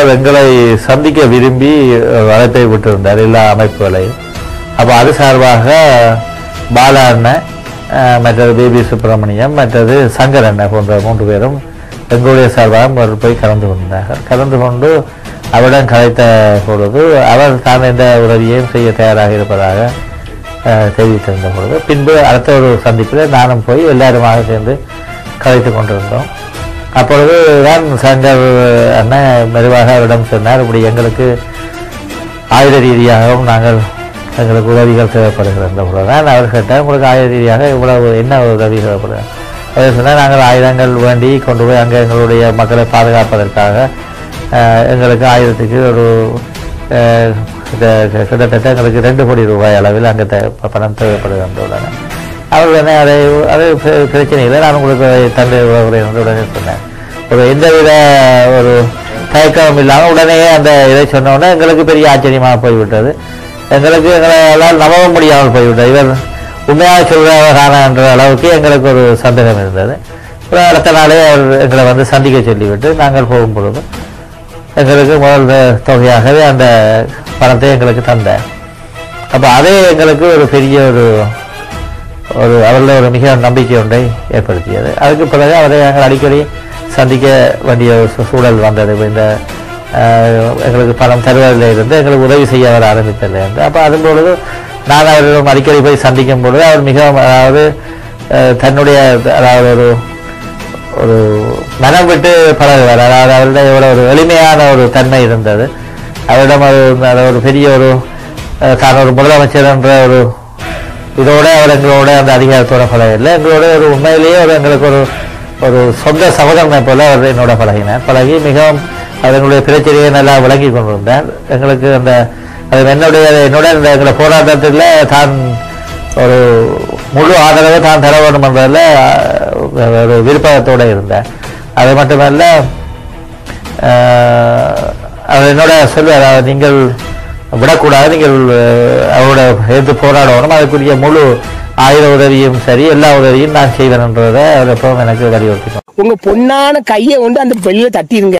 அவர் எங்களை சந்திக்க விரும்பி அஹ், அழைப்பை விட்டிருந்தார் எல்லா அமைப்புகளையும் அப்போ அது சார்பாக பாலா அண்ணன் அஹ், மற்றது பிபி சுப்பிரமணியம் மற்றது சங்கர் அண்ணன் போன்ற மூன்று பேரும் எங்களுடைய சார்பாக அவர் போய் கலந்து கொண்டார்கள் கலந்து கொண்டு அவரிடம் கலைத்த பொழுது அவர் தான் எந்த உதவியையும் செய்ய தயாராக இருப்பதாக அஹ், தெரிவித்திருந்த பொழுது பின்பு அடுத்த ஒரு சந்திப்பில் நானும் போய் எல்லாருமாக சேர்ந்து கலைத்து கொண்டிருந்தோம் அப்பொழுது தான் சங்கர் அண்ணன் மெதுவாக அவரிடம் சொன்னார் இப்படி எங்களுக்கு ஆயுத ரீதியாகவும் நாங்கள் எங்களுக்கு உதவிகள் தேவைப்படுகின்ற பொழுது தான் அவர் கேட்டார் உங்களுக்கு ஆயுத ரீதியாக இவ்வளவு என்ன உதவி தேவைப்படுது அவர் சொன்னால் நாங்கள் ஆயுதங்கள் வேண்டி கொண்டு போய் அங்கே எங்களுடைய மக்களை பாதுகாப்பதற்காக அஹ், எங்களுக்கு ஆயுதத்துக்கு ஒரு அஹ், இந்த- கிட்டத்தட்ட எங்களுக்கு ரெண்டு கோடி ரூபாய் அளவில் அங்கே தே பணம் தேவைப்படுகின்றன அவர் என்ன அதை அது பிர- பிரச்சனை இல்லை நான் உங்களுக்கு அதை தந்து உதவுகிறேன் என்று உடனே சொன்னேன் ஒரு எந்தவித ஒரு தயக்கமும் இல்லாமல் உடனே அந்த இதை சொன்ன உடனே எங்களுக்கு பெரிய ஆச்சரியமாக போய்விட்டது எங்களுக்கு எங்களால் நம்பவும் முடியாமல் போய்விட்டது இவர் உண்மையாக சொல்கிறவரான என்ற அளவுக்கு எங்களுக்கு ஒரு சந்தேகம் இருந்தது அப்புறம் அடுத்த நாளே அவர் எங்களை வந்து சந்திக்க சொல்லிவிட்டு நாங்கள் போகும் பொழுது எங்களுக்கு முதல் தொகையாகவே அந்த பணத்தை எங்களுக்கு தந்தார் அப்போ அதே எங்களுக்கு ஒரு பெரிய ஒரு ஒரு அவரில் ஒரு மிக நம்பிக்கை ஒன்றை ஏற்படுத்தியது அதுக்கு பிறகு அவரை நாங்கள் அடிக்கடி சந்திக்க வேண்டிய ஒரு சூ- சூழல் வந்தது இப்ப இந்த ஆஹ், எங்களுக்கு பணம் தருவதில் இருந்து எங்களுக்கு உதவி செய்ய அவர் ஆரம்பித்ததில் இருந்து அப்போ அதன் பொழுது நான் அவரிடம் அடிக்கடி போய் சந்திக்கும் பொழுது அவர் மிகவும் அதாவது ஆஹ், தன்னுடைய அதாவது ஒரு ஒரு மனம் விட்டு பழகுவார் அதாவது அவரிடம் எவ்வளோ ஒரு எளிமையான ஒரு தன்மை இருந்தது அவரிடம் ஒரு அது ஒரு பெரிய ஒரு அஹ், தான் ஒரு முதலமைச்சர் என்ற ஒரு இதோட அவர் எங்களோட அந்த அதிகாரத்தோட பழகல எங்களோட ஒரு உண்மையிலேயே ஒரு எங்களுக்கு ஒரு ஒரு சொந்த சகோதரனை போல அவர் என்னோட பழகினார் பழகி மிகவும் அவர் எங்களுடைய பிரச்சனையை நல்லா விளங்கி கொண்டிருந்தார் எங்களுக்கு அந்த அது என்னுடைய என்னோட இந்த எங்களை போராட்டத்தில் தான் ஒரு முழு ஆதரவை தான் தர வேண்டும் என்பதில் அஹ், ஒரு விருப்பத்தோடு இருந்தார் அது மட்டுமல்ல ஆஹ், அவர் என்னோட சொல்வார் அதாவது நீங்கள் விடக்கூடாது நீங்கள் அஹ், அவரோட எதிர்த்து போராடணும் அதுக்குரிய முழு ஆயுத உதவியும் சரி எல்லா உதவியும் நான் செய்வேன்ன்றதை அவர் எப்பவும் எனக்கு வலியுறுத்தினோம் உங்க பொண்ணான கையை கொண்டு அந்த வெளியில தட்டிடுங்க